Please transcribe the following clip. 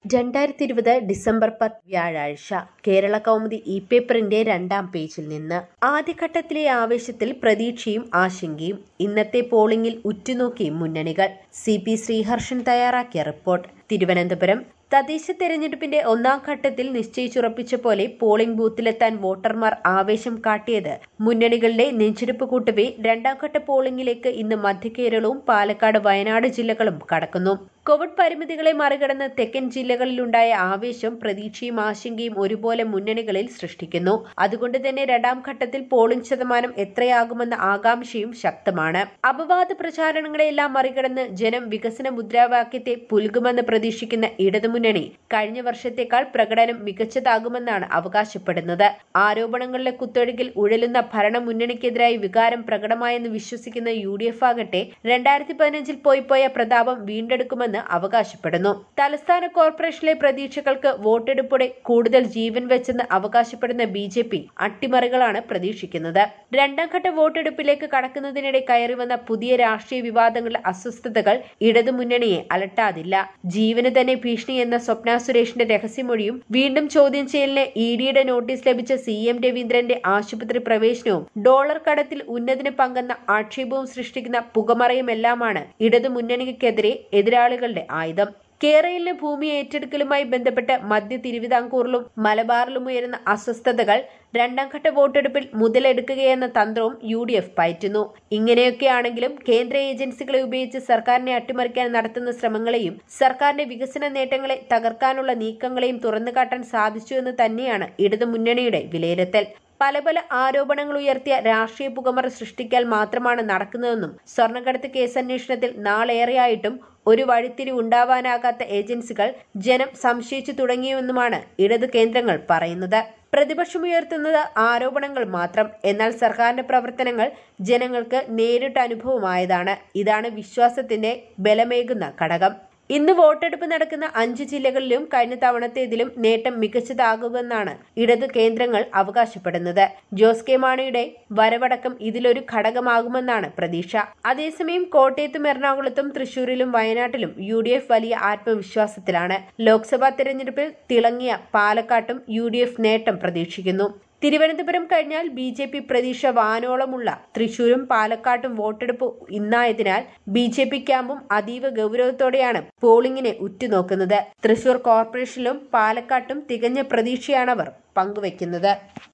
രണ്ടായിരത്തി ഇരുപത് ഡിസംബർ പത്ത് വ്യാഴാഴ്ച കേരള കൗമുദി ഇ പേപ്പറിന്റെ രണ്ടാം പേജിൽ നിന്ന് ആദ്യഘട്ടത്തിലെ ആവേശത്തിൽ പ്രതീക്ഷയും ആശങ്കയും ഇന്നത്തെ പോളിംഗിൽ ഉറ്റുനോക്കി മുന്നണികൾ സി പി ശ്രീഹർഷൻ തയ്യാറാക്കിയ റിപ്പോർട്ട് തിരുവനന്തപുരം തദ്ദേശ തെരഞ്ഞെടുപ്പിന്റെ ഒന്നാം ഘട്ടത്തിൽ നിശ്ചയിച്ചുറപ്പിച്ച പോലെ പോളിംഗ് ബൂത്തിലെത്താൻ വോട്ടർമാർ ആവേശം കാട്ടിയത് മുന്നണികളുടെ നെഞ്ചെടുപ്പ് കൂട്ടവേ രണ്ടാം ഘട്ട പോളിംഗിലേക്ക് ഇന്ന് മധ്യകേരളവും പാലക്കാട് വയനാട് ജില്ലകളും കടക്കുന്നു കോവിഡ് പരിമിതികളെ മറികടന്ന് തെക്കൻ ജില്ലകളിലുണ്ടായ ആവേശം പ്രതീക്ഷയും ആശങ്കയും ഒരുപോലെ മുന്നണികളിൽ സൃഷ്ടിക്കുന്നു അതുകൊണ്ട് തന്നെ രണ്ടാം ഘട്ടത്തിൽ പോളിംഗ് ശതമാനം എത്രയാകുമെന്ന ആകാംക്ഷയും ശക്തമാണ് അപവാദ പ്രചാരണങ്ങളെല്ലാം മറികടന്ന് ജനം വികസന മുദ്രാവാക്യത്തെ പുൽകുമെന്ന് പ്രതീക്ഷിക്കുന്ന ഇടതുമുന്നണി കഴിഞ്ഞ വർഷത്തേക്കാൾ പ്രകടനം മികച്ചതാകുമെന്നാണ് അവകാശപ്പെടുന്നത് ആരോപണങ്ങളിലെ കുത്തൊഴുകിൽ ഉഴലുന്ന ഭരണമുന്നണിക്കെതിരായി വികാരം പ്രകടമായെന്ന് വിശ്വസിക്കുന്ന യു ഡി എഫ് ആകട്ടെ രണ്ടായിരത്തി പതിനഞ്ചിൽ പോയി പോയ പ്രതാപം വീണ്ടെടുക്കുമെന്ന് അവകാശപ്പെടുന്നു തലസ്ഥാന കോർപ്പറേഷനിലെ പ്രതീക്ഷകൾക്ക് വോട്ടെടുപ്പോടെ കൂടുതൽ ജീവൻ വെച്ചെന്ന് അവകാശപ്പെടുന്ന ബി ജെ പി അട്ടിമറികളാണ് പ്രതീക്ഷിക്കുന്നത് രണ്ടാം ഘട്ട വോട്ടെടുപ്പിലേക്ക് കടക്കുന്നതിനിടെ കയറി വന്ന പുതിയ രാഷ്ട്രീയ വിവാദങ്ങളുടെ അസ്വസ്ഥതകൾ ഇടതുമുന്നണിയെ അലട്ടാതില്ല ജീവന് തന്നെ ഭീഷണി എന്ന സ്വപ്ന സുരേഷിന്റെ രഹസ്യമൊഴിയും വീണ്ടും ചോദ്യം ചെയ്യലിന് ഇ ഡിയുടെ നോട്ടീസ് ലഭിച്ച സി എം രവീന്ദ്രന്റെ ആശുപത്രി പ്രവേശനവും ഡോളർ കടത്തിൽ ഉന്നതിന് പങ്കെന്ന ആക്ഷേപവും സൃഷ്ടിക്കുന്ന പുകമറയുമെല്ലാമാണ് ഇടതുമുന്നണിക്കെതിരെ എതിരാളികളുടെ ആയുധം കേരളിലെ ഭൂമി ഏറ്റെടുക്കലുമായി ബന്ധപ്പെട്ട് മധ്യ തിരുവിതാംകൂറിലും മലബാറിലും ഉയരുന്ന അസ്വസ്ഥതകൾ രണ്ടാം ഘട്ട വോട്ടെടുപ്പിൽ മുതലെടുക്കുകയെന്ന തന്ത്രവും യു ഡി എഫ് പയറ്റുന്നു ഇങ്ങനെയൊക്കെയാണെങ്കിലും കേന്ദ്ര ഏജൻസികളെ ഉപയോഗിച്ച് സർക്കാരിനെ അട്ടിമറിക്കാൻ നടത്തുന്ന ശ്രമങ്ങളെയും സർക്കാരിന്റെ വികസന നേട്ടങ്ങളെ തകർക്കാനുള്ള നീക്കങ്ങളെയും തുറന്നുകാട്ടാൻ സാധിച്ചുവെന്ന് തന്നെയാണ് ഇടതുമുന്നണിയുടെ വിലയിരുത്തൽ പല പല ആരോപണങ്ങൾ ഉയർത്തിയ രാഷ്ട്രീയ പുകമറ സൃഷ്ടിക്കൽ മാത്രമാണ് നടക്കുന്നതെന്നും സ്വർണ്ണക്കടത്ത് കേസന്വേഷണത്തിൽ നാളേറെയായിട്ടും ഒരു വഴിത്തിരി ഉണ്ടാവാനാകാത്ത ഏജൻസികൾ ജനം സംശയിച്ചു തുടങ്ങിയെന്നുമാണ് ഇടതു കേന്ദ്രങ്ങൾ പറയുന്നത് പ്രതിപക്ഷമുയർത്തുന്നത് ആരോപണങ്ങൾ മാത്രം എന്നാൽ സർക്കാരിന്റെ പ്രവർത്തനങ്ങൾ ജനങ്ങൾക്ക് നേരിട്ട് അനുഭവമായതാണ് ഇതാണ് വിശ്വാസത്തിന്റെ ബലമേകുന്ന ഘടകം ഇന്ന് വോട്ടെടുപ്പ് നടക്കുന്ന അഞ്ച് ജില്ലകളിലും കഴിഞ്ഞ തവണത്തേതിലും നേട്ടം മികച്ചതാകുമെന്നാണ് ഇടതു കേന്ദ്രങ്ങൾ അവകാശപ്പെടുന്നത് ജോസ് കെ മാണിയുടെ വരവടക്കം ഇതിലൊരു ഘടകമാകുമെന്നാണ് പ്രതീക്ഷ അതേസമയം കോട്ടയത്തും എറണാകുളത്തും തൃശൂരിലും വയനാട്ടിലും യു ഡി എഫ് വലിയ ആത്മവിശ്വാസത്തിലാണ് ലോക്സഭാ തെരഞ്ഞെടുപ്പിൽ തിളങ്ങിയ പാലക്കാട്ടും യു ഡി എഫ് നേട്ടം പ്രതീക്ഷിക്കുന്നു തിരുവനന്തപുരം കഴിഞ്ഞാൽ ബി ജെ പി പ്രതീക്ഷ വാനോളമുള്ള തൃശൂരും പാലക്കാട്ടും വോട്ടെടുപ്പ് ഇന്നായതിനാൽ ബി ജെ പി ക്യാമ്പും അതീവ ഗൗരവത്തോടെയാണ് പോളിംഗിനെ ഉറ്റുനോക്കുന്നത് തൃശൂർ കോർപ്പറേഷനിലും പാലക്കാട്ടും തികഞ്ഞ പ്രതീക്ഷയാണവർ പങ്കുവയ്ക്കുന്നത്